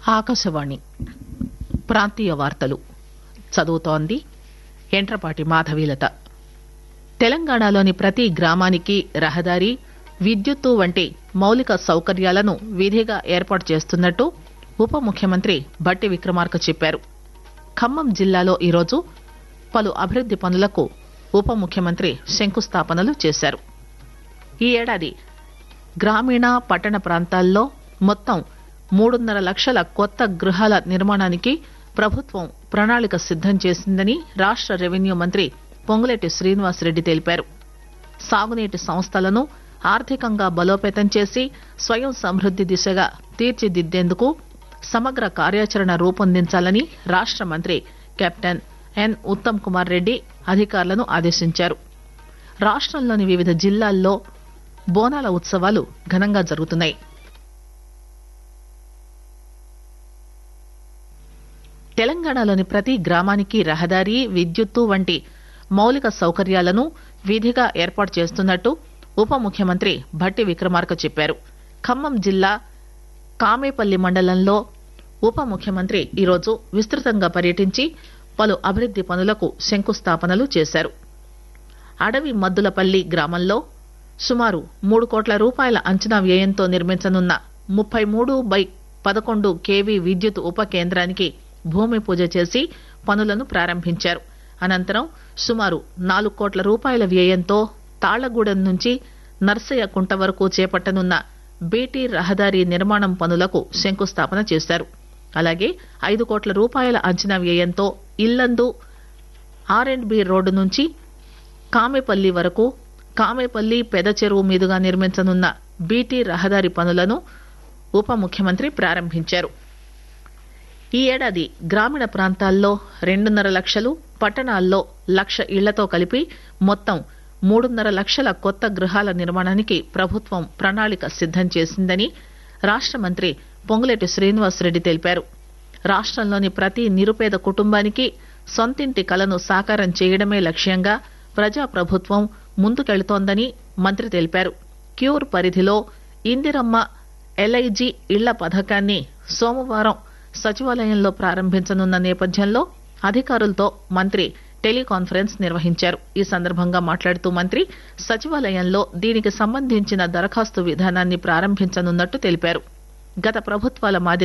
ఆకాశవాణి ప్రాంతీయ వార్తలు చదువుతోంది ఎంట్రపాటి మాధవీలత తెలంగాణలోని ప్రతి గ్రామానికి రహదారి విద్యుత్తు వంటి మౌలిక సౌకర్యాలను విధిగా ఏర్పాటు చేస్తున్నట్టు ఉప ముఖ్యమంత్రి భట్టి విక్రమార్క చెప్పారు ఖమ్మం జిల్లాలో ఈరోజు పలు అభివృద్ది పనులకు ఉప ముఖ్యమంత్రి శంకుస్థాపనలు చేశారు ఈ ఏడాది గ్రామీణ పట్టణ ప్రాంతాల్లో మొత్తం మూడున్నర లక్షల కొత్త గృహాల నిర్మాణానికి ప్రభుత్వం ప్రణాళిక సిద్దం చేసిందని రాష్ట రెవెన్యూ మంత్రి పొంగులేటి శ్రీనివాసరెడ్డి తెలిపారు సాగునీటి సంస్థలను ఆర్థికంగా బలోపేతం చేసి స్వయం సమృద్ది దిశగా తీర్చిదిద్దేందుకు సమగ్ర కార్యాచరణ రూపొందించాలని రాష్ట మంత్రి కెప్టెన్ ఎన్ ఉత్తమ్ కుమార్ రెడ్డి అధికారులను ఆదేశించారు రాష్టంలోని వివిధ జిల్లాల్లో బోనాల ఉత్సవాలు ఘనంగా జరుగుతున్నాయి తెలంగాణలోని ప్రతి గ్రామానికి రహదారి విద్యుత్తు వంటి మౌలిక సౌకర్యాలను విధిగా ఏర్పాటు చేస్తున్నట్టు ఉప ముఖ్యమంత్రి భట్టి విక్రమార్క చెప్పారు ఖమ్మం జిల్లా కామేపల్లి మండలంలో ఉప ముఖ్యమంత్రి ఈరోజు విస్తృతంగా పర్యటించి పలు అభివృద్ది పనులకు శంకుస్థాపనలు చేశారు అడవి మద్దులపల్లి గ్రామంలో సుమారు మూడు కోట్ల రూపాయల అంచనా వ్యయంతో నిర్మించనున్న ముప్పై మూడు బై పదకొండు కేవీ విద్యుత్ ఉప కేంద్రానికి భూమి పూజ చేసి పనులను ప్రారంభించారు అనంతరం సుమారు నాలుగు కోట్ల రూపాయల వ్యయంతో తాళ్లగూడెం నుంచి నర్సయ్య కుంట వరకు చేపట్టనున్న బీటీ రహదారి నిర్మాణం పనులకు శంకుస్థాపన చేశారు అలాగే ఐదు కోట్ల రూపాయల అంచనా వ్యయంతో Yellandu R and B road నుంచి కామెపల్లి వరకు కామెపల్లి పెద చెరువు మీదుగా నిర్మించనున్న బీటీ రహదారి పనులను ఉప ముఖ్యమంత్రి ప్రారంభించారు ఈ ఏడాది గ్రామీణ ప్రాంతాల్లో రెండున్నర లక్షలు పట్టణాల్లో లక్ష ఇళ్లతో కలిపి మొత్తం మూడున్నర లక్షల కొత్త గృహాల నిర్మాణానికి ప్రభుత్వం ప్రణాళిక సిద్దం చేసిందని రాష్ట మంత్రి పొంగులేటి శ్రీనివాసరెడ్డి తెలిపారు రాష్టంలోని ప్రతి నిరుపేద కుటుంబానికి సొంతింటి కలను సాకారం చేయడమే లక్ష్యంగా ప్రజాప్రభుత్వం ముందుకెళుతోందని మంత్రి తెలిపారు క్యూర్ పరిధిలో ఇందిరమ్మ ఎల్ఐజీ ఇళ్ల పథకాన్ని సోమవారం సచివాలయంలో ప్రారంభించనున్న నేపథ్యంలో అధికారులతో మంత్రి టెలికాన్ఫరెన్స్ నిర్వహించారు ఈ సందర్భంగా మాట్లాడుతూ మంత్రి సచివాలయంలో దీనికి సంబంధించిన దరఖాస్తు విధానాన్ని ప్రారంభించనున్నట్టు తెలిపారు గత ప్రభుత్వాల మాదిరి